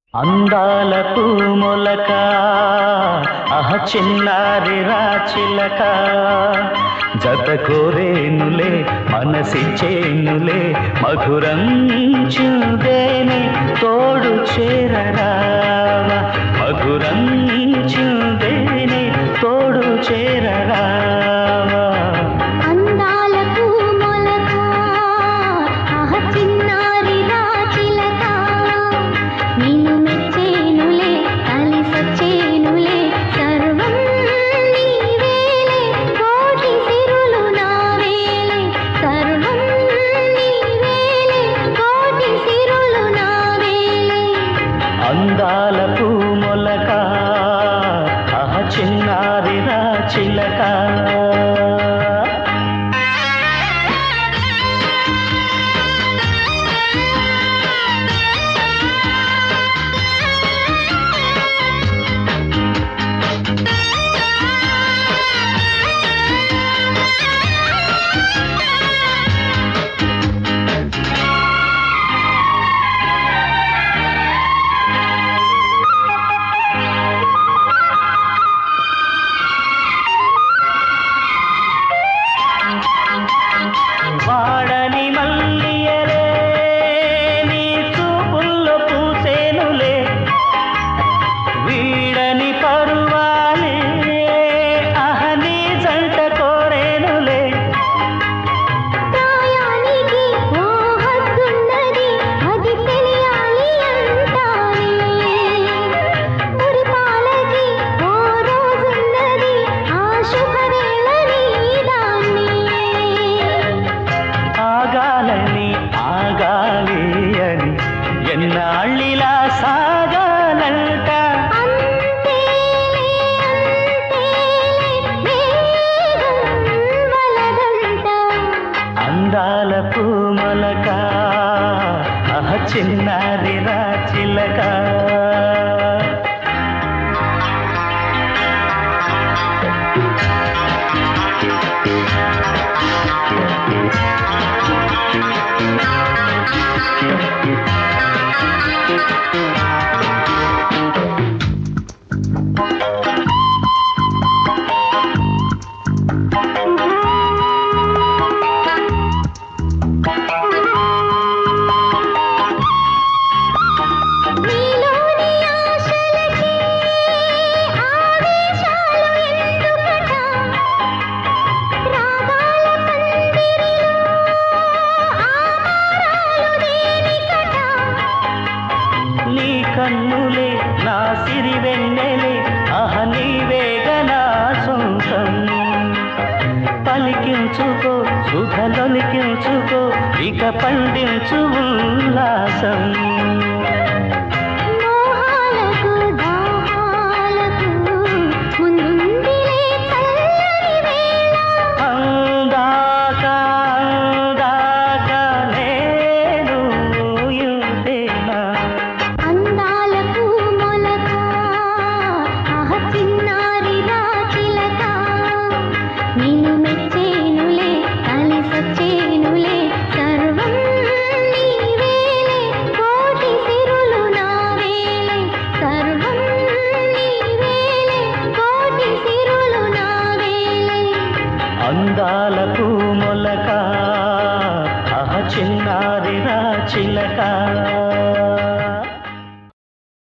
అందాల పూమొలక అహ చిన్నారి రాచిలక జత కోరేనులే మనసిచ్చేనులే మధురం చుదేనే తోడు చేరరావా మధురం చుదేనే తోడు చేరరావా అందాల పూమొలక ఆహ చిన్నారి రాచిలక నిన్ను మెచ్చేనులే కలిసొచ్చేనులే సర్వం నీవేలే కోటి సిరులు నావేలే సర్వం నీవేలే కోటి సిరులు నావేలే అందాల పూమొలక అహ చిన్నారి రాచిలక వాడని మల్లియలే నీ చూపుల్లో పూసేనులే వీడని పరువాలే అహని జంట కోరేనులే ప్రాయానికి ఓ హద్దున్నది అది తెలియాలి అంటానే మురిపాలకి ఓ రోజున్నది ఆ శుభవేళ నీదాన్ని ఆగాలని ఆగాలి అని ఎన్నాళ్ళిలా సాగాలంట అంతేలే అంతేలే వేగం వలదంట అందాల పూమలక అహ చిన్నారి రాచిలక నీలోని ఆశలకి ఆవేశాలు ఎందుకట రాగాల పందిరిలో ఆమారాలు దేనికట నీ కన్నులే నా సిరి వెన్నెలే అహ నీవేగనా సొంతం పలికించుకో సుధలొలికించుకో ఇక పండించు ఉల్లాసం